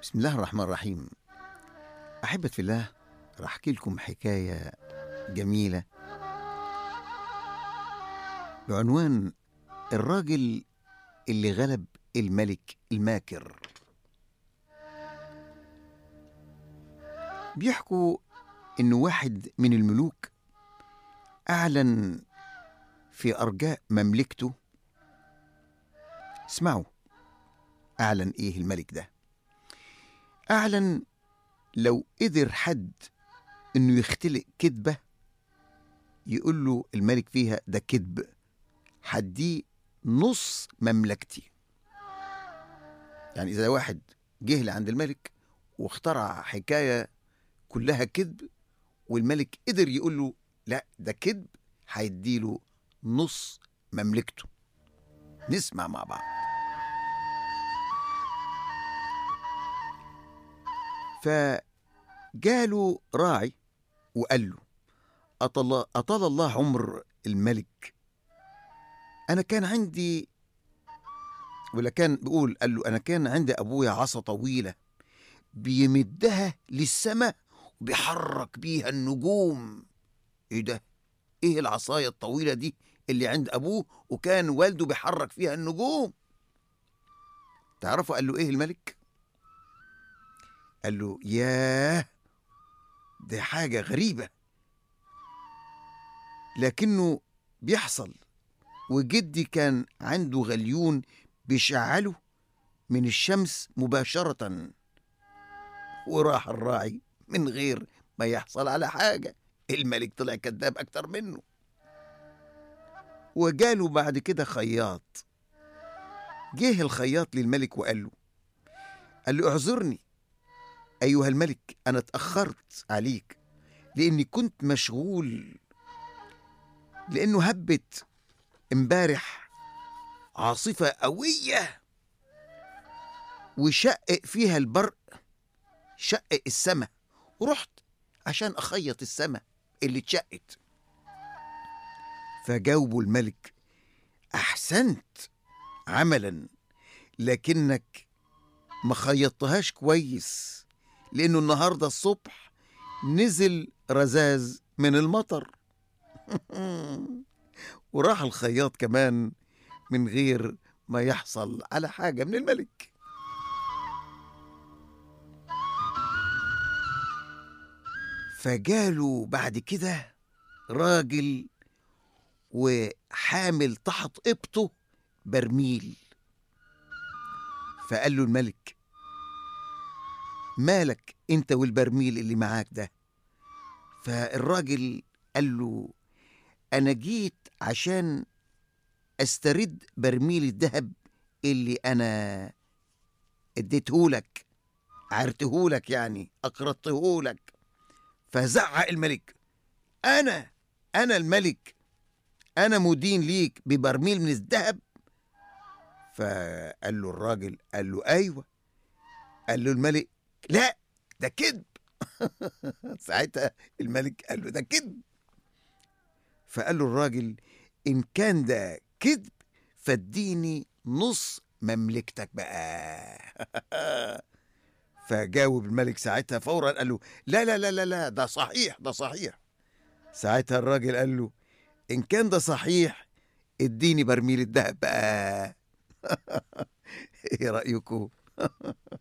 بسم الله الرحمن الرحيم أحبة في الله راح أحكي لكم حكاية جميلة بعنوان الراجل اللي غلب الملك الماكر بيحكوا إن واحد من الملوك أعلن في أرجاء مملكته اسمعوا أعلن إيه الملك ده أعلن لو قدر حد إنه يختلق كذبة يقول له الملك فيها ده كذب حديه نص مملكتي يعني إذا واحد جه لعند الملك واخترع حكاية كلها كذب والملك قدر يقول له لا ده كذب هيديله نص مملكته نسمع مع بعض فجاله راعي وقال له أطل, أطال الله عمر الملك أنا كان عندي ولا كان بيقول قال له أنا كان عندي أبويا عصا طويلة بيمدها للسماء وبيحرك بيها النجوم إيه ده؟ إيه العصاية الطويلة دي اللي عند أبوه وكان والده بيحرك فيها النجوم تعرفوا قال له إيه الملك؟ قال له ياه دي حاجة غريبة لكنه بيحصل وجدي كان عنده غليون بيشعله من الشمس مباشرة وراح الراعي من غير ما يحصل على حاجة الملك طلع كذاب أكتر منه وجاله بعد كده خياط جه الخياط للملك وقال له قال له اعذرني أيها الملك أنا اتأخرت عليك لأني كنت مشغول لأنه هبت امبارح عاصفة قوية وشقق فيها البرق شقق السماء ورحت عشان أخيط السماء اللي اتشقت فجاوبوا الملك أحسنت عملا لكنك ما خيطتهاش كويس لأنه النهاردة الصبح نزل رذاذ من المطر وراح الخياط كمان من غير ما يحصل على حاجة من الملك فجاله بعد كده راجل وحامل تحت إبطه برميل فقال له الملك مالك انت والبرميل اللي معاك ده فالراجل قال له انا جيت عشان استرد برميل الذهب اللي انا اديتهولك عرتهولك يعني اقرضتهولك فزعق الملك انا انا الملك انا مدين ليك ببرميل من الذهب فقال له الراجل قال له ايوه قال له الملك لا ده كذب ساعتها الملك قال له ده كذب فقال له الراجل ان كان ده كذب فاديني نص مملكتك بقى فجاوب الملك ساعتها فورا قال له لا لا لا لا لا ده صحيح ده صحيح ساعتها الراجل قال له ان كان ده صحيح اديني برميل الذهب بقى ايه رايكم